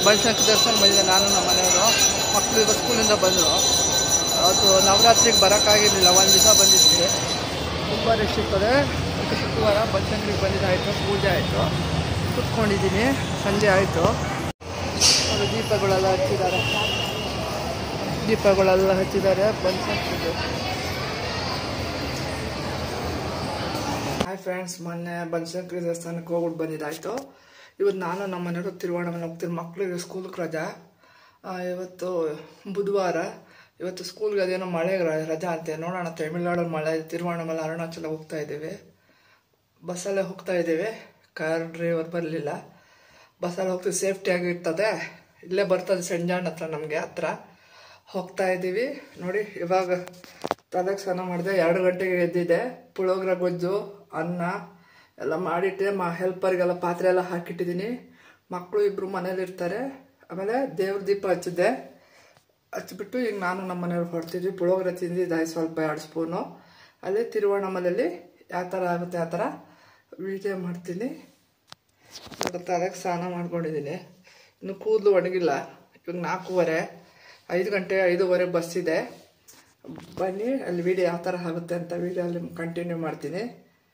ಬನಶಂಕರಿ ದೇವಸ್ಥಾನ ಬಂದಿದ್ದೆ ನಾನು ನಮ್ಮ ಮನೆಯವರು ಮಕ್ಕಳು ಇವತ್ತು ಸ್ಕೂಲಿಂದ ಬಂದರು ಅವತ್ತು ನವರಾತ್ರಿಗೆ ಬರೋಕ್ಕಾಗಿರಲಿಲ್ಲ ಒಂದು ದಿವಸ ಬಂದಿದ್ವಿ ತುಂಬ ರಶ್ ಇರ್ತದೆ ಮತ್ತು ಶುಕ್ರವಾರ ಬನಶಂಕರಿಗೆ ಬಂದಿದ್ದಾಯಿತು ಪೂಜೆ ಆಯಿತು ಕುತ್ಕೊಂಡಿದ್ದೀನಿ ಸಂಜೆ ಆಯಿತು ಅವರು ದೀಪಗಳೆಲ್ಲ ಹಚ್ಚಿದ್ದಾರೆ ದೀಪಗಳೆಲ್ಲ ಹಚ್ಚಿದ್ದಾರೆ ಬನಶಂಕರಿಗೆ ಹಾಯ್ ಫ್ರೆಂಡ್ಸ್ ಮೊನ್ನೆ ಬನಶಂಕರಿ ದೇವಸ್ಥಾನಕ್ಕೆ ಹೋಗ್ಬಿಟ್ಟು ಬಂದಿದ್ದಾಯಿತು ಇವತ್ತು ನಾನು ನಮ್ಮ ಮನೆಯವರು ತಿರುವಣ್ಣಮಲೆ ಹೋಗ್ತೀನಿ ಮಕ್ಕಳಿಗೆ ಸ್ಕೂಲ್ಗೆ ರಜಾ ಆ, ಇವತ್ತು ಬುಧವಾರ ಇವತ್ತು ಸ್ಕೂಲ್ಗೆ ಅದೇನೋ ಮಳೆ ರ- ರಜಾ ಅಂತೆ ನೋಡೋಣ ತಮಿಳ್ನಾಡಲ್ಲಿ ಮಳೆ ತಿರುವಣ್ಣಮಲೆ ಅರುಣಾಚಲ ಹೋಗ್ತಾ ಇದ್ದೇವೆ ಬಸ್ಸಲ್ಲೇ ಹೋಗ್ತಾ ಇದ್ದೇವೆ ಕಾರ್ ಡ್ರೈವರ್ ಬರಲಿಲ್ಲ ಬಸ್ಸಲ್ಲಿ ಹೋಗ್ತೀವಿ ಸೇಫ್ಟಿಯಾಗಿ ಇರ್ತದೆ ಇಲ್ಲೇ ಬರ್ತದೆ ಸಂಜಾಣ ಹತ್ರ ನಮಗೆ ಹತ್ರ ಹೋಗ್ತಾ ಇದ್ದೀವಿ ನೋಡಿ ಇವಾಗ ತಲೆಗೆ ಸ್ನಾನ ಮಾಡಿದೆ ಎರಡು ಗಂಟೆಗೆ ಎದ್ದಿದೆ ಪುಳೋಗ್ರ ಗೊಜ್ಜು ಅನ್ನ ಎಲ್ಲ ಮಾಡಿಟ್ಟೆ ಮಾ ಹೆಲ್ಪರ್ಗೆಲ್ಲ ಪಾತ್ರೆ ಎಲ್ಲ ಹಾಕಿಟ್ಟಿದ್ದೀನಿ ಮಕ್ಕಳು ಇಬ್ಬರು ಮನೇಲಿ ಇರ್ತಾರೆ ಆಮೇಲೆ ದೇವ್ರ ದೀಪ ಹಚ್ಚಿದ್ದೆ ಹಚ್ಬಿಟ್ಟು ಈಗ ನಾನು ನಮ್ಮ ಮನೆಯವ್ರು ಹೊಡ್ತಿದ್ವಿ ಪುಳೋಗ್ರೆ ತಿಂದಿದ್ದೆ ಸ್ವಲ್ಪ ಎರಡು ಸ್ಪೂನು ಅಲ್ಲೇ ತಿರುವಣ್ಣಮಲೆಯಲ್ಲಿ ಯಾವ ಥರ ಆಗುತ್ತೆ ಆ ಥರ ವಿಡಿಯೋ ಮಾಡ್ತೀನಿ ಇವಾಗ ತಲೆಗೆ ಸ್ನಾನ ಮಾಡ್ಕೊಂಡಿದ್ದೀನಿ ಇನ್ನು ಕೂದಲು ಒಣಗಿಲ್ಲ ಇವಾಗ ನಾಲ್ಕೂವರೆ ಐದು ಗಂಟೆ ಐದೂವರೆ ಬಸ್ ಇದೆ ಬನ್ನಿ ಅಲ್ಲಿ ವಿಡಿಯೋ ಯಾವ ಥರ ಆಗುತ್ತೆ ಅಂತ ವಿಡಿಯೋ ಅಲ್ಲಿ ಕಂಟಿನ್ಯೂ ಮಾಡ್ತೀನಿ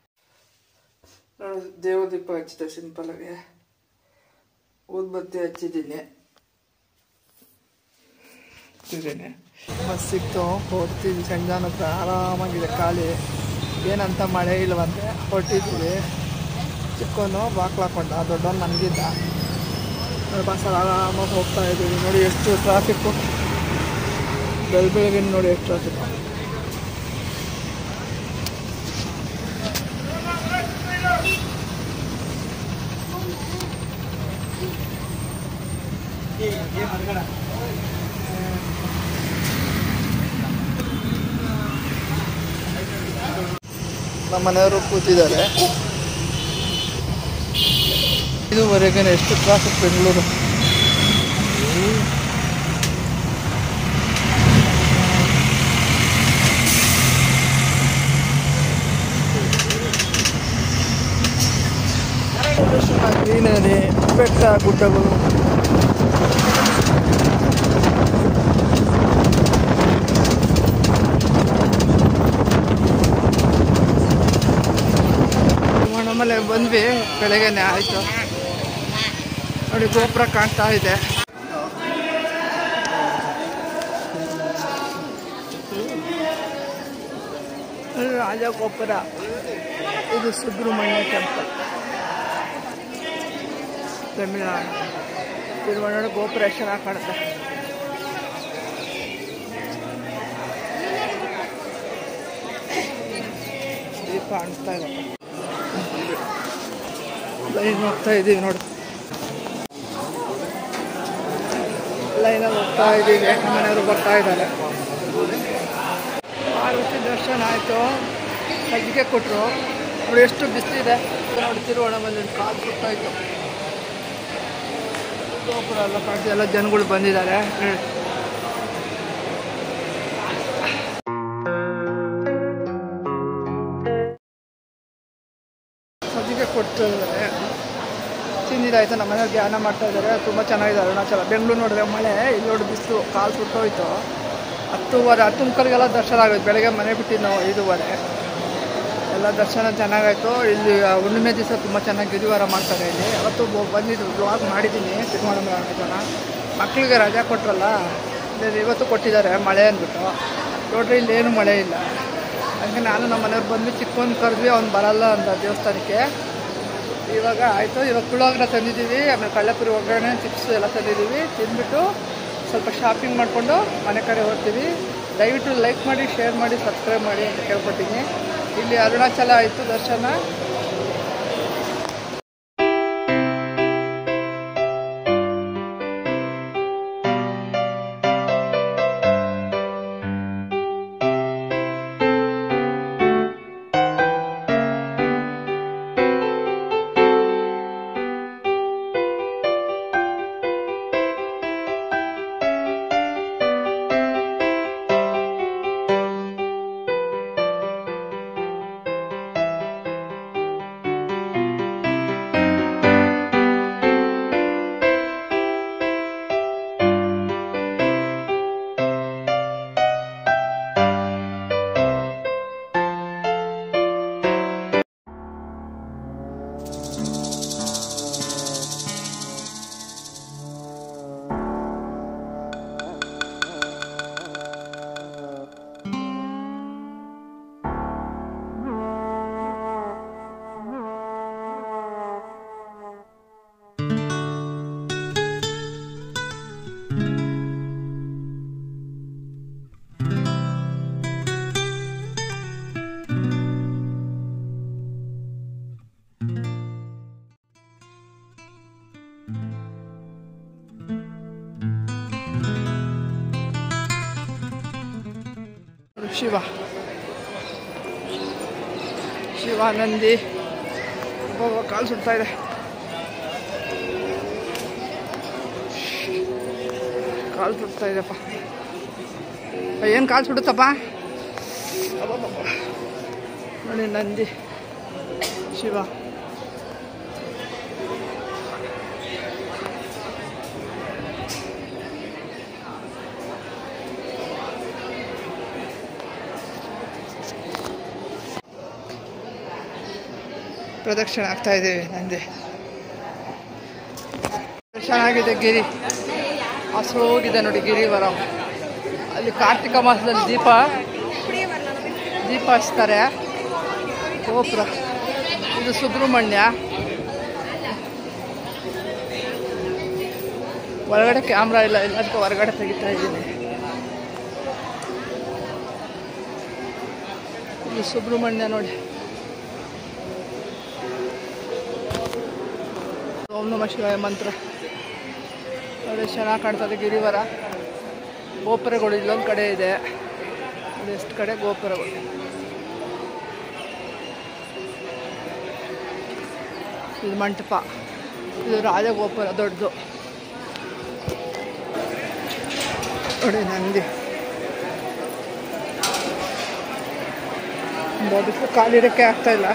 ನೋಡಿ ದೇವ ದೀಪ ಹಚ್ಚಿದೆ ಸಿಂಪಲಾಗಿ ಊದ್ಬತ್ತಿ ಹಚ್ಚಿದ್ದೀನಿ ಇದ್ದೇನೆ ಬಸ್ ಸಿಕ್ತು ಹೊಡ್ತೀವಿ ಸಂಜಾನ ಹತ್ರ ಆರಾಮಾಗಿದೆ ಖಾಲಿ ಏನಂತ ಮಳೆ ಇಲ್ವಂತೆ ಹೊರಟಿದ್ದೀವಿ ಚಿಕ್ಕವನು ಬಾಕ್ಲು ಹಾಕೊಂಡ ದೊಡ್ಡವನು ನನಗಿದ್ದ ಬಸ್ಸಲ್ಲಿ ಆರಾಮಾಗಿ ಹೋಗ್ತಾ ಇದ್ದೀವಿ ನೋಡಿ ಎಷ್ಟು ಟ್ರಾಫಿಕ್ಕು ಬೆಳ ಬೆಳಗಿನ ನೋಡಿ ಎಷ್ಟು ಟ್ರಾಫಿಕ್ ನಮ್ಮ ಮನೆಯವರು ಕೂತಿದ್ದಾರೆ ಇದುವರೆಗೆ ಎಷ್ಟು ಟ್ರಾಫಿಕ್ ಬೆಂಗಳೂರು ಗ್ರೀನರಿ ಬೆಟ್ಟ ಗುಡ್ಡಗಳು ನಮ್ಮಲ್ಲಿ ಬಂದ್ವಿ ಬೆಳಗ್ಗೆನೆ ಆಯಿತು ನೋಡಿ ಗೋಪುರ ಕಾಣ್ತಾ ಇದೆ ಇದು ರಾಜ ಗೋಪುರ ಇದು ಸುಬ್ರಹ್ಮಣ್ಯ ಟೆಂಪಲ್ ತಮಿಳ್ನಾಡು ತಿರುವಣ್ಣನ ಗೋಪುರ ಎಷ್ಟು ಚೆನ್ನಾಗಿ ಕಾಣುತ್ತೆ ದೀಪ ಕಾಣಿಸ್ತಾ ಇದೆ ಲೈನ್ ಹೋಗ್ತಾ ಇದ್ದೀವಿ ನೋಡಿ ಲೈನಲ್ಲಿ ಹೋಗ್ತಾ ಇದ್ದೀವಿ ನಮ್ಮ ಮನೆಯವರು ಬರ್ತಾ ಇದ್ದಾರೆ ಪಾರ್ವತಿ ದರ್ಶನ ಆಯಿತು ಸಜ್ಜಿಗೆ ಕೊಟ್ಟರು ನೋಡಿ ಎಷ್ಟು ಬಿಸಿಲಿದೆ ನೋಡಿ ತಿರುವಣ್ಣಮಲ್ಲಿ ಕಾಲು ಸುತ್ತಾಯಿತು ಗೋಪುರ ಎಲ್ಲ ಕಾಣ್ತಿದೆ ಎಲ್ಲ ಜನಗಳು ಬಂದಿದ್ದಾರೆ ನೋಡಿ. ಸದ್ಯಕ್ಕೆ ಕೊಡ್ತಿದ್ದಾರೆ ತಿಂದಿದ್ದಾಯ್ತು ನಮ್ಮ ಮನೆಯವ್ರು ಧ್ಯಾನ ಮಾಡ್ತಾ ಇದ್ದಾರೆ ತುಂಬ ಚೆನ್ನಾಗಿದೆ ಅರುಣಾಚಲ ಬೆಂಗಳೂರು ನೋಡಿದ್ರೆ ಮಳೆ ಇಲ್ಲಿ ನೋಡಿ ಬಿಸಿಲು ಕಾಲು ಸುಟ್ಟೋಯ್ತು ಹತ್ತುವರೆ ಹತ್ತು ಮುಕ್ಕಲಿಗೆಲ್ಲ ದರ್ಶನ ಆಗೋಯ್ತು ಬೆಳಗ್ಗೆ ಮನೆ ಬಿಟ್ಟಿದ್ದು ನಾವು ಐದೂವರೆ ಎಲ್ಲ ದರ್ಶನ ಚೆನ್ನಾಗಾಯ್ತು ಇಲ್ಲಿ ಹುಣ್ಣಿಮೆ ದಿವಸ ತುಂಬ ಚೆನ್ನಾಗಿ ಗಿರಿವಾರ ಮಾಡ್ತಾರೆ ಇಲ್ಲಿ ಅವತ್ತು ಬ- ಬಂದಿದ್ದು ಬ್ಲಾಗ್ ಮಾಡಿದ್ದೀನಿ ತಿರುಮಲ ಜನ ಮಕ್ಕಳಿಗೆ ರಜಾ ಕೊಟ್ರಲ್ಲ ಇಲ್ಲಿ ಇವತ್ತು ಕೊಟ್ಟಿದ್ದಾರೆ ಮಳೆ ಅಂದ್ಬಿಟ್ಟು ನೋಡ್ರಿ ಇಲ್ಲೇನು ಮಳೆ ಇಲ್ಲ ಹಂಗೆ ನಾನು ನಮ್ಮ ಮನೆಯವ್ರು ಬಂದು ಚಿಕ್ಕವನ್ ಕರೆದ್ವಿ ಅವ್ನು ಬರಲ್ಲ ಅಂತ ದೇವಸ್ಥಾನಕ್ಕೆ ಇವಾಗ ಆಯಿತು ಇವಾಗ ಪುಳಿಯೋಗರೆ ತಂದಿದ್ದೀವಿ ಆಮೇಲೆ ಕಳ್ಳೆಪುರಿ ಒಗ್ಗರಣೆ ಚಿಪ್ಸ್ ಎಲ್ಲ ತಂದಿದ್ದೀವಿ ತಿಂದ್ಬಿಟ್ಟು ಸ್ವಲ್ಪ ಶಾಪಿಂಗ್ ಮಾಡಿಕೊಂಡು ಮನೆ ಕಡೆ ಹೋಗ್ತೀವಿ ದಯವಿಟ್ಟು ಲೈಕ್ ಮಾಡಿ ಶೇರ್ ಮಾಡಿ ಸಬ್ಸ್ಕ್ರೈಬ್ ಮಾಡಿ ಅಂತ ಕೇಳ್ಕೊತೀನಿ ಇಲ್ಲಿ ಅರುಣಾಚಲ ಆಯಿತು ದರ್ಶನ ಶಿವ ಶಿವಾನಂದಿ ಒಬ್ಬ ಕಾಲು ಸುಡ್ತಾ ಇದೆ ಕಾಲು ಸುಡ್ತಾ ಇದೆಪ್ಪ ಏನು ಕಾಲು ಸುಡುತ್ತಪ್ಪ ಅಬ್ಬಬ್ಬಬ್ಬ. ನೋಡಿ ನಂದಿ ಶಿವ ಪ್ರದಕ್ಷಿಣೆ ಆಗ್ತಾ ಇದ್ದೀವಿ ನಂದಿ ಚೆನ್ನಾಗಿದೆ ಗಿರಿ ಹಸೋಗಿದೆ ನೋಡಿ ಗಿರಿವರ ಅಲ್ಲಿ ಕಾರ್ತಿಕ ಮಾಸದಲ್ಲಿ ದೀಪ ದೀಪ ಹಚ್ತಾರೆ ಗೋಪುರ ಇದು ಸುಬ್ರಹ್ಮಣ್ಯ ಒಳಗಡೆ ಕ್ಯಾಮ್ರಾ ಇಲ್ಲ ಎಲ್ಲದಕ್ಕೂ ಹೊರಗಡೆ ತೆಗಿತಾ ಇದ್ದೀನಿ ಇದು ಸುಬ್ರಹ್ಮಣ್ಯ ನೋಡಿ ಓಂ ನಮ ಶಿವಾಯ ಮಂತ್ರ ನೋಡಿ ಚೆನ್ನಾಗಿ ಕಾಣ್ತದೆ ಗಿರಿವರ ಗೋಪುರಗಳು ಇಲ್ಲೊಂದು ಕಡೆ ಇದೆ ಎಷ್ಟು ಕಡೆ ಗೋಪುರಗಳು ಇದು ಮಂಟಪ ಇದು ರಾಜಗೋಪುರ ದೊಡ್ಡದು ನೋಡಿ ನಂದಿ ಬಿಸಿಲು ಕಾಲಿಡಕ್ಕೆ ಆಗ್ತಾ ಇಲ್ಲ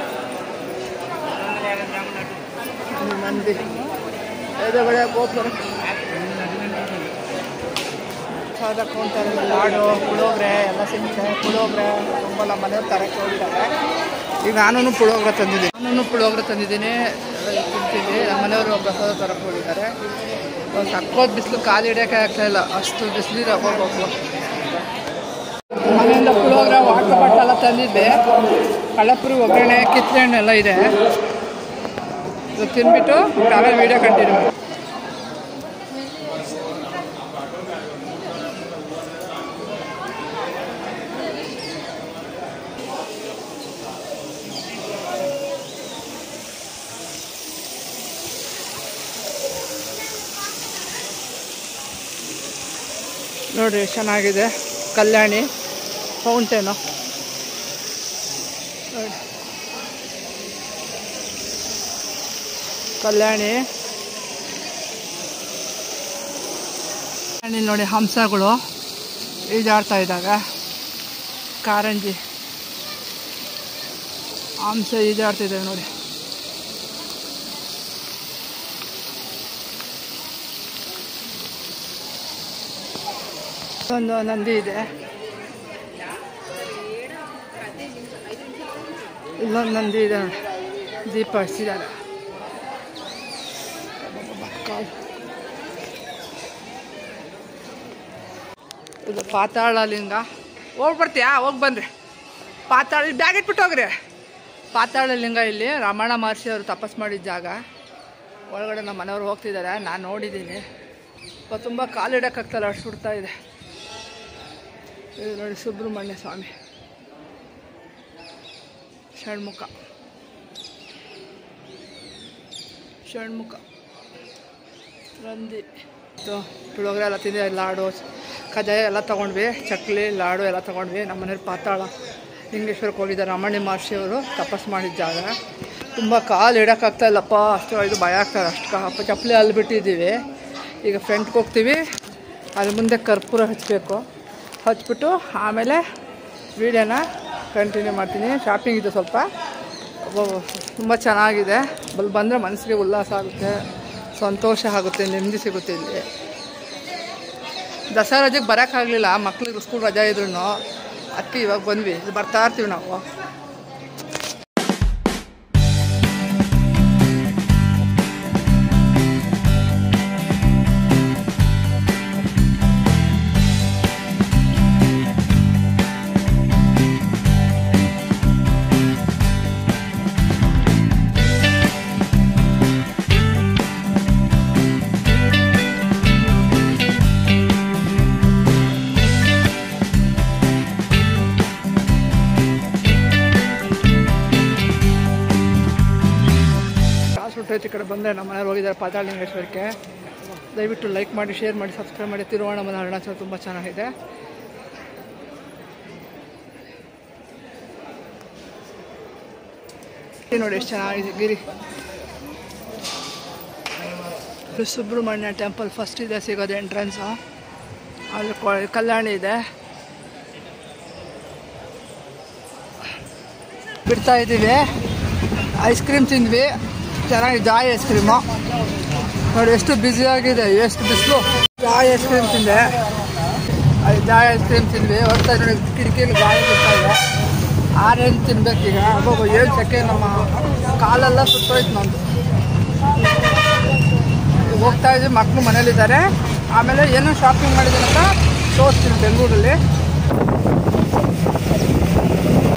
ಇದು ನಂದಿ ಎದುರುಗಡೆ ಗೋಪುರ ಸಾದ ಕೌಂಟರ್ ಲಾಡು ಪುಳೋಗ್ರೆ ಎಲ್ಲ ಸಿಗುತ್ತೆ ಪುಳೋಗ್ರೆ ತುಂಬ ನಮ್ಮ ಮನೆಯವ್ರು ತರಕ್ಕೆ ಹೋಗಿದ್ದಾರೆ ಈಗ ನಾನು ಪುಳೋಗ್ರೆ ತಂದಿದ್ದೀನಿ ನಾನು ಪುಳೋಗ್ರೆ ತಂದಿದ್ದೀನಿ ಎಲ್ಲ ತಿಂತೀನಿ ನಮ್ಮ ಮನೆಯವರು ಪ್ರಸಾದ ತರಕ್ಕೆ ಹೋಗಿದ್ದಾರೆ ಒಂದು ಸಕ್ಕೋದು ಬಿಸಿಲು ಕಾಲು ಹಿಡಿಯೋಕೆ ಆಗ್ತಾ ಇಲ್ಲ ಅಷ್ಟು ಬಿಸಿಲಿದೆ ಹೋಗ್ಬೇಕು ಮನೆಯಿಂದ ಪುಳೋಗ್ರೆ ವಾಟರ್ ಬಾಟಲ್ ಎಲ್ಲ ತಂದಿದ್ದೆ ಕಳ್ಳಪುರಿ ಒಗ್ಗರಣೆ ಕಿತ್ತಳೆ ಹಣ್ಣು ಎಲ್ಲ ಇದೆ ಇದು ತಿನ್ಬಿಟ್ಟು ಆಮೇಲೆ ವೀಡಿಯೋ ಕಂಟಿನ್ಯೂ ಮಾಡಿ ನೋಡ್ರಿ ಚೆನ್ನಾಗಿದೆ ಕಲ್ಯಾಣಿ ಫೌಂಟೇನು ನೋಡಿ ಕಲ್ಯಾಣಿ ಕಲ್ಯಾಣಿ ನೋಡಿ ಹಂಸಗಳು ಈಜಾಡ್ತಾ ಇದ್ದಾಗ ಕಾರಂಜಿ ಹಂಸ ಈಜಾಡ್ತಿದೆ ನೋಡಿ ಒಂದು ನಂದಿ ಇದೆ ಇಲ್ಲೊಂದು ನಂದಿ ಇದೆ ನೋಡಿ ದೀಪ ಹಚ್ಚಿದ್ದಾರೆ ಕಾಲ್. ಇದು ಪಾತಾಳ ಲಿಂಗ ಹೋಗಿ ಬರ್ತೀಯಾ ಹೋಗಿ ಬನ್ರಿ ಪಾತಾಳ ಬ್ಯಾಗ್ ಇಟ್ಬಿಟ್ಟು ಹೋಗ್ರಿ ಪಾತಾಳ ಲಿಂಗ ಇಲ್ಲಿ ರಮಣ ಮಹರ್ಷಿ ಅವರು ತಪಸ್ ಮಾಡಿದ ಜಾಗ ಒಳಗಡೆ ನಮ್ಮ ಮನೆಯವ್ರು ಹೋಗ್ತಿದ್ದಾರೆ ನಾನು ನೋಡಿದ್ದೀನಿ ತುಂಬ ಕಾಲಿಡೋಕ್ಕಾಗ್ತಲ್ಲ ಅಷ್ಟು ಸುಡ್ತಾ ಇದೆ ಇದು ನೋಡಿ ಸುಬ್ರಹ್ಮಣ್ಯ ಸ್ವಾಮಿ ಷಣ್ಮುಖ ಷಣ್ಮುಖ ರಂದಿ ಇದು ಪುಳೋಗರೆ ಎಲ್ಲ ತಿಂದೆ ಲಾಡು ಕಜಾಯ ಎಲ್ಲ ತೊಗೊಂಡ್ವಿ ಚಕ್ಲಿ ಲಾಡು ಎಲ್ಲ ತೊಗೊಂಡ್ವಿ ನಮ್ಮ ಮನೇಲಿ ಪಾತಾಳ ಲಿಂಗೇಶ್ವರಕ್ಕೆ ಹೋಗಿದ್ದಾರೆ ರಮಣಿ ಮಹರ್ಷಿ ಅವರು ತಪಸ್ ಮಾಡಿದ ಜಾಗ ತುಂಬ ಕಾಲು ಇಡೋಕ್ಕಾಗ್ತಾ ಇಲ್ಲಪ್ಪ ಅಷ್ಟು ಇದು ಭಯ ಆಗ್ತದೆ ಅಷ್ಟು ಕಾ ಚಪ್ಪಲಿ ಅಲ್ಲಿ ಬಿಟ್ಟಿದ್ದೀವಿ ಈಗ ಫ್ರಂಟ್ಗೆ ಹೋಗ್ತೀವಿ ಅದ್ರ ಮುಂದೆ ಕರ್ಪೂರ ಹಚ್ಚಬೇಕು ಹಚ್ಬಿಟ್ಟು ಆಮೇಲೆ ವೀಡಿಯೋನ ಕಂಟಿನ್ಯೂ ಮಾಡ್ತೀನಿ ಶಾಪಿಂಗ್ ಇದೆ ಸ್ವಲ್ಪ ತುಂಬ ಚೆನ್ನಾಗಿದೆ ಬಲ್ ಬಂದರೆ ಮನಸ್ಸಿಗೆ ಉಲ್ಲಾಸ ಆಗುತ್ತೆ ಸಂತೋಷ ಆಗುತ್ತೆ ನೆಮ್ಮದಿ ಸಿಗುತ್ತೆ ಇಲ್ಲಿ ದಸರಾ ರಜೆಗೆ ಬರೋಕ್ಕಾಗಲಿಲ್ಲ ಮಕ್ಳಿಗೆ ಸ್ಕೂಲ್ ರಜಾ ಇದ್ರು ಅದಕ್ಕೆ ಇವಾಗ ಬಂದ್ವಿ ಬರ್ತಾ ಇರ್ತೀವಿ ನಾವು ಕಾಸು ಹುಟ್ಟೈತಿ ಈ ಕಡೆ ಬಂದರೆ ನಮ್ಮ ಮನೆಯವ್ರು ಹೋಗಿದ್ದಾರೆ ಪಾತಾಳಲಿಂಗೇಶ್ವರಕ್ಕೆ ದಯವಿಟ್ಟು ಲೈಕ್ ಮಾಡಿ ಶೇರ್ ಮಾಡಿ ಸಬ್ಸ್ಕ್ರೈಬ್ ಮಾಡಿ ತಿರುವಣ್ಣಮನ ಅರುಣಾಚಲ ತುಂಬ ಚೆನ್ನಾಗಿದೆ ಕಟ್ಟಿ ನೋಡಿ ಎಷ್ಟು ಚೆನ್ನಾಗಿದೆ ಗಿರಿ ಇದು ಸುಬ್ರಹ್ಮಣ್ಯ ಟೆಂಪಲ್ ಫಸ್ಟ್ ಇದೆ ಸಿಗೋದು ಎಂಟ್ರೆನ್ಸು ಅಲ್ಲಿ ಕೊ- ಕಲ್ಯಾಣಿ ಇದೆ ಬಿಡ್ತಾ ಇದ್ದೀವಿ ಐಸ್ ಕ್ರೀಮ್ ತಿಂದ್ವಿ ಚೆನ್ನಾಗಿ ಜಾಯ್ ಐಸ್ ಕ್ರೀಮು ನೋಡಿ ಎಷ್ಟು ಬ್ಯುಸಿ ಆಗಿದೆ ಎಷ್ಟು ಬಿಸಿಲು ಜಾಯ್ ಐಸ್ ಕ್ರೀಮ್ ತಿಂದೆ ಅಲ್ಲಿ ಜಾಯ್ ಐಸ್ ಕ್ರೀಮ್ ತಿಂದ್ವಿ ಹೊರ್ತಾ ನೋಡಿ ಕಿಟಕಿಯಲ್ಲಿ ಗಾಳಿ ಬಿಡ್ತಾ ಇದೆ ಆರೆಂಜ್ ತಿನ್ಬೇಕೀಗ ಅಬ್ಬಬ್ಬ ಏನು ಸೆಕೆ ನಮ್ಮ ಕಾಲೆಲ್ಲ ಸುತ್ತೋಯ್ತು ನಂದು ಹೋಗ್ತಾ ಇದ್ದೀವಿ ಮಕ್ಕಳು ಮನೇಲಿದ್ದಾರೆ ಆಮೇಲೆ ಏನೋ ಶಾಪಿಂಗ್ ಮಾಡಿದ್ದೀನಂತ ತೋರಿಸ್ತೀನಿ ಬೆಂಗಳೂರಲ್ಲಿ